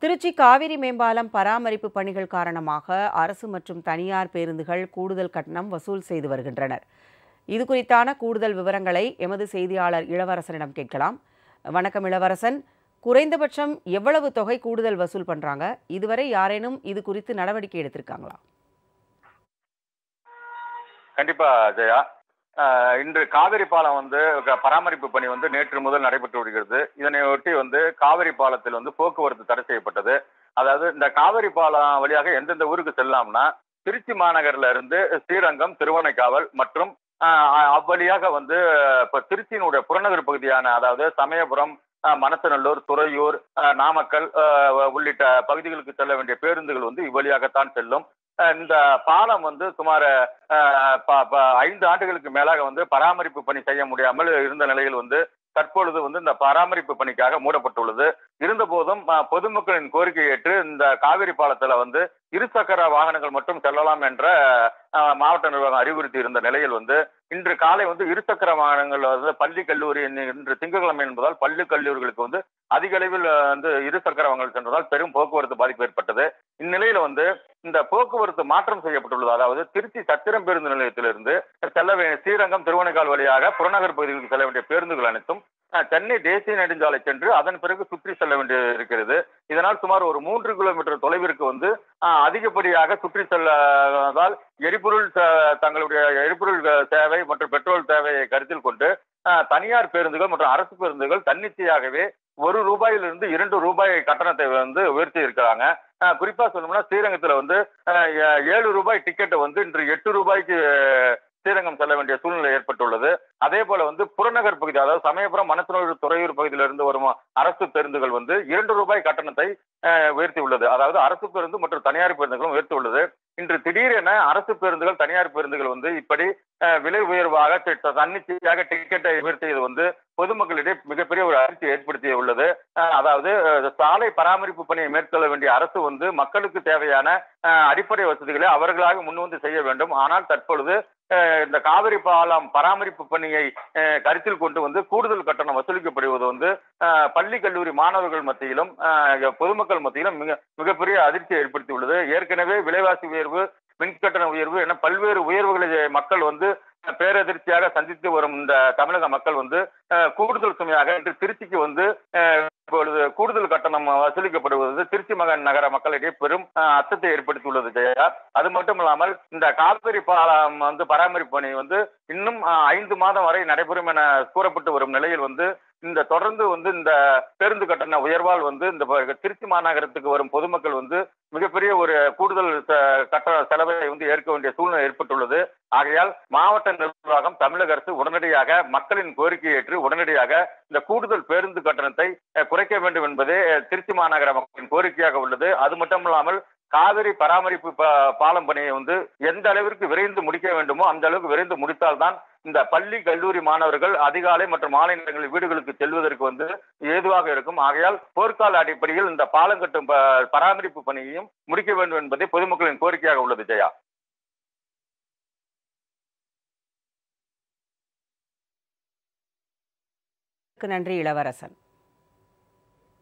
திருச்சி காவிரி மேம்பாலம் பராமரிப்பு பணிகள் காரணமாக அரசு மற்றும் தனியார் பேருந்துகள் கூடுதல் கட்டணம் வசூல் செய்து வருகின்றனர் இது குறித்தான கூடுதல் விவரங்களை எமது செய்தியாளர் இளவரசனிடம் கேட்கலாம் வணக்கம் இளவரசன் குறைந்தபட்சம் எவ்வளவு தொகை கூடுதல் வசூல் பண்றாங்க இதுவரை யாரேனும் இது குறித்து நடவடிக்கை எடுத்திருக்காங்களா கண்டிப்பா ஜெயா ஆஹ் இன்று காவிரி பாலம் வந்து க- பராமரிப்பு பணி வந்து நேற்று முதல் நடைபெற்று வருகிறது இதனை ஒட்டி வந்து காவிரி பாலத்தில் வந்து போக்குவரத்து தடை செய்யப்பட்டது அதாவது இந்த காவிரி பாலம் வழியாக எந்தெந்த ஊருக்கு செல்லலாம்னா திருச்சி மாநகர்ல இருந்து ஸ்ரீரங்கம் திருவனைக்காவல் மற்றும் ஆஹ் அவ்வழியாக வந்து இப்ப திருச்சியினுடைய புறநகர் பகுதியான அதாவது சமயபுரம் ஆஹ் மணச்சநல்லூர் துறையூர் ஆஹ் நாமக்கல் ஆஹ் உள்ளிட்ட பகுதிகளுக்கு செல்ல வேண்டிய பேருந்துகள் வந்து இவ்வழியாகத்தான் செல்லும் ஆஹ் இந்த பாலம் வந்து சுமார் ஆஹ் ப- ப- ஐந்து ஆண்டுகளுக்கு மேலாக வந்து பராமரிப்பு பணி செய்ய முடியாமல் இருந்த நிலையில் வந்து தற்பொழுது வந்து இந்த பராமரிப்பு பணிக்காக மூடப்பட்டுள்ளது இருந்த போதும் ஆஹ் பொதுமக்களின் கோரிக்கை ஏற்று இந்த காவிரி பாலத்துல வந்து இருசக்கர வாகனங்கள் மட்டும் செல்லலாம் என்ற ஆஹ் மாவட்ட நிர்வாகம் அறிவுறுத்தி இருந்த நிலையில் வந்து இன்று காலை வந்து இருசக்கர வாகனங்கள் வந்து பள்ளி கல்லூரி இன்னி- இன்று திங்கட்கிழமை என்பதால் பள்ளி கல்லூரிகளுக்கு வந்து அதிக அளவில் ஆஹ் வந்து இருசக்கர வாகனங்கள் சென்றதால் பெரும் போக்குவரத்து பாதிப்பு ஏற்பட்டது இந்நிலையில வந்து இந்த போக்குவரத்து மாற்றம் செய்யப்பட்டுள்ளது அதாவது திருச்சி சத்திரம் பேருந்து நிலையத்திலிருந்து செல்ல வேண்டிய ஸ்ரீரங்கம் திருவனைக்கால் வழியாக புறநகர் பகுதிகளுக்கு செல்ல வேண்டிய பேருந்துகள் அனைத்தும் அஹ், சென்னை தேசிய நெடுஞ்சாலை சென்று அதன் பிறகு சுற்றி செல்ல வேண்டி இருக்கிறது இதனால் சுமார் ஒரு மூன்று கிலோமீட்டர் தொலைவிற்கு வந்து அஹ், அதிகப்படியாக சுற்றி செல்லதால் எரிபொருள் ச- தங்களுடைய எரிபொருள் அஹ், தேவை மற்றும் பெட்ரோல் தேவையை கருத்தில் கொண்டு அஹ், தனியார் பேருந்துகள் மற்றும் அரசு பேருந்துகள் தன்னிச்சையாகவே ஒரு ரூபாயிலிருந்து இரண்டு ரூபாய் கட்டணத்தை வந்து உயர்த்தி இருக்கிறாங்க அஹ், குறிப்பா சொல்லணும்னா ஸ்ரீரங்கத்துல வந்து அஹ், ஏ- ஏழு ரூபாய் டிக்கெட்டை வந்து இன்று எட்டு ரூபாய்க்கு அஹ், ஸ்ரீரங்கம் செல்ல வேண்டிய சூழ்நிலை ஏற்பட்டுள்ளது அதே போல வந்து புறநகர் பகுதி அதாவது சமயபுரம் மணச்சநல்லூர் துறையூர் பகுதியிலிருந்து வரும் அரசு பேருந்துகள் வந்து இரண்டு ரூபாய் கட்டணத்தை அஹ், உயர்த்தி உள்ளது அதாவது அரசு பேருந்து மற்றும் தனியார் பேருந்துகளும் உயர்த்தி உள்ளது இன்று திடீரென அரசு பேருந்துகள் தனியார் பேருந்துகள் வந்து இப்படி அஹ், விலை உயர்வாக தி- தன்னிச்சையாக டிக்கெட்டை உயர்த்தியது வந்து பொதுமக்களிடையே மிகப்பெரிய ஒரு அதிர்ச்சி ஏற்படுத்தி உள்ளது அஹ், அதாவது அஹ், சாலை பராமரிப்பு பணியை மேற்கொள்ள வேண்டிய அரசு வந்து மக்களுக்கு தேவையான அஹ், அடிப்படை வசதிகளை அவர்களாக முன்வந்து செய்ய வேண்டும் ஆனால் தற்பொழுது அஹ், இந்த காவிரி பாலம் பராமரிப்பு பணியை அஹ், கருத்தில் கொண்டு வந்து கூடுதல் கட்டணம் வசூலிக்கப்படுவது வந்து அஹ், பள்ளி கல்லூரி மாணவர்கள் மத்தியிலும் அஹ், பொதுமக்கள் மத்தியிலும் மிக மிகப்பெரிய அதிர்ச்சியை ஏற்படுத்தியுள்ளது ஏற்கனவே விலைவாசி உயர்வு மின்கட்டண உயர்வு என பல்வேறு உயர்வுகளை மக்கள் வந்து பேரதிர்ச்சியாக சந்தித்து வரும் இந்த தமிழக மக்கள் வந்து அஹ், கூடுதல் சுமையாக இன்று திருச்சிக்கு வந்து அஹ், இப்பொழுது கூடுதல் கட்டணம் வசூலிக்கப்படுவது திருச்சி மகன் நகர மக்களிடையே பெரும் அஹ், அச்சத்தை ஏற்படுத்தியுள்ளது ஜெயா அது மட்டும் இல்லாமல் இந்த காவிரி பாலம் வந்து பராமரிப்பு பணி வந்து இன்னும் அஹ், ஐந்து மாதம் வரை நடைபெறும் என கூறப்பட்டு வரும் நிலையில் வந்து இந்த தொடர்ந்து வந்து இந்த பேருந்து கட்டண உயர்வால் வந்து இந்த ப- திருச்சி மாநகரத்துக்கு வரும் பொதுமக்கள் வந்து மிகப்பெரிய ஒரு கூடுதல் ச- கட்டண செலவை வந்து ஏற்க வேண்டிய சூழ்நிலை ஏற்பட்டுள்ளது ஆகையால் மாவட்ட நிர்வாகம் தமிழக அரசு உடனடியாக மக்களின் கோரிக்கையை ஏற்று உடனடியாக இந்த கூடுதல் பேருந்து கட்டணத்தை அஹ், குறைக்க வேண்டும் என்பதே அஹ், திருச்சி மாநகர மக்களின் கோரிக்கையாக உள்ளது அது மட்டும் இல்லாமல் காவிரி பராமரிப்பு ப- பாலம் பணியை வந்து எந்த அளவிற்கு விரைந்து முடிக்க வேண்டுமோ அந்த அளவுக்கு விரைந்து முடித்தால்தான் இந்த பள்ளி கல்லூரி மாணவர்கள் அதிகாலை மற்றும் மாலை நேரங்களில் வீடுகளுக்கு செல்வதற்கு வந்து ஏதுவாக இருக்கும் ஆகையால் போர்க்கால அடிப்படையில் இந்த பாலம் கட்டும் ப- பராமரிப்பு பணியையும் முடிக்க வேண்டும் என்பதே பொதுமக்களின் கோரிக்கையாக உள்ளது ஜெயா நன்றி இளவரசன்